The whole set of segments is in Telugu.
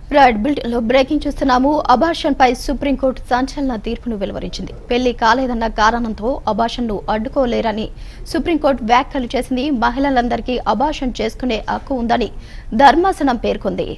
రైట్ బులెటిన్ లో బ్రేకింగ్ చూస్తున్నాము అబార్షన్ పై సుప్రీంకోర్టు సంచలన తీర్పును వెలువరించింది పెళ్లి కాలేదన్న కారణంతో అబార్షన్ ను అడ్డుకోలేరని సుప్రీంకోర్టు వ్యాఖ్యలు చేసింది మహిళలందరికీ అబార్షన్ చేసుకునే హక్కు ఉందని ధర్మాసనం పేర్కొంది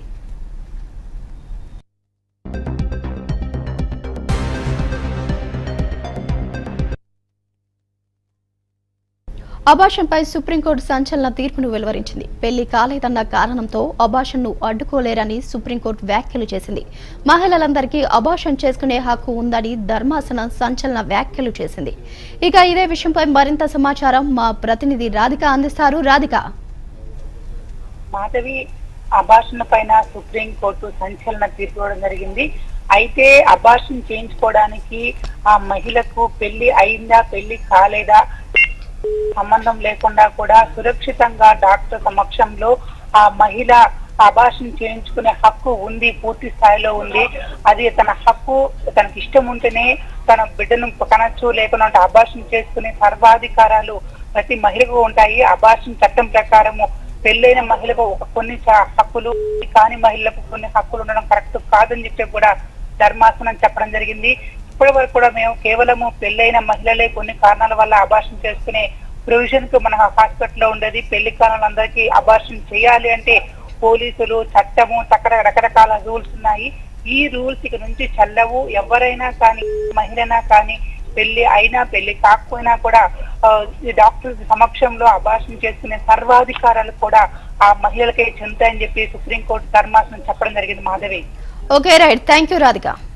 అబార్షన్ పై సుప్రీంకోర్టు సంచలన తీర్పును వెలువరించింది పెళ్లి కాలేదన్న కారణంతో అబార్షన్ ను అడ్డుకోలేరని సుప్రీంకోర్టు వ్యాఖ్యలు చేసింది మహిళలందరికీ అబార్షన్ చేసుకునే హక్కు ఉందని ధర్మాసనం సంచలన వ్యాఖ్యలు చేసింది ఇక ఇదే విషయంపై మరింత సమాచారం మా ప్రతినిధి రాధిక అందిస్తారు రాధిక మాధవి అబార్షన్ పైన సుప్రీం కోర్టు సంచలన తీర్పు ఇవ్వడం జరిగింది అయితే అబార్షన్ చేయించుకోవడానికి ఆ మహిళకు పెళ్లి అయిందా పెళ్లి కాలేదా సంబంధం లేకుండా కూడా సురక్షితంగా డాక్టర్ సమక్షంలో ఆ మహిళ అబార్షన్ చేయించుకునే హక్కు ఉంది పూర్తి స్థాయిలో ఉంది అది తన హక్కు తనకి ఇష్టం ఉంటేనే తన బిడ్డను కనొచ్చు లేకుండా అబార్షన్ చేసుకునే సర్వాధికారాలు ప్రతి మహిళకు ఉంటాయి అబార్షన్ చట్టం ప్రకారము పెళ్ళైన మహిళకు ఒక కొన్ని చ- హక్కులు కాని మహిళలకు కొన్ని హక్కులు ఉండడం కరెక్ట్ కాదని చెప్పి కూడా ధర్మాసనం చెప్పడం జరిగింది ఇప్పటి వరకు కూడా మేము కేవలము పెళ్ళైన మహిళలే కొన్ని కారణాల వల్ల అబార్షన్ చేసుకునే ప్రొవిజన్ కు మన హాస్పిటల్లో ఉండేది పెళ్లి కారణాలందరికీ అబార్షన్ చేయాలి అంటే పోలీసులు చట్టము అక్కడ రకరకాల రూల్స్ ఉన్నాయి ఈ రూల్స్ ఇక నుంచి చల్లవు ఎవరైనా కానీ మహిళనా కానీ పెళ్లి అయినా పెళ్లి కాకపోయినా కూడా ఆ, ఈ డాక్టర్ సమక్షంలో అబార్షన్ చేసుకునే సర్వాధికారాలు కూడా ఆ మహిళలకే చెందుతాయని చెప్పి సుప్రీంకోర్టు ధర్మాసనం చెప్పడం జరిగింది Madhavi okay right thank you Radhika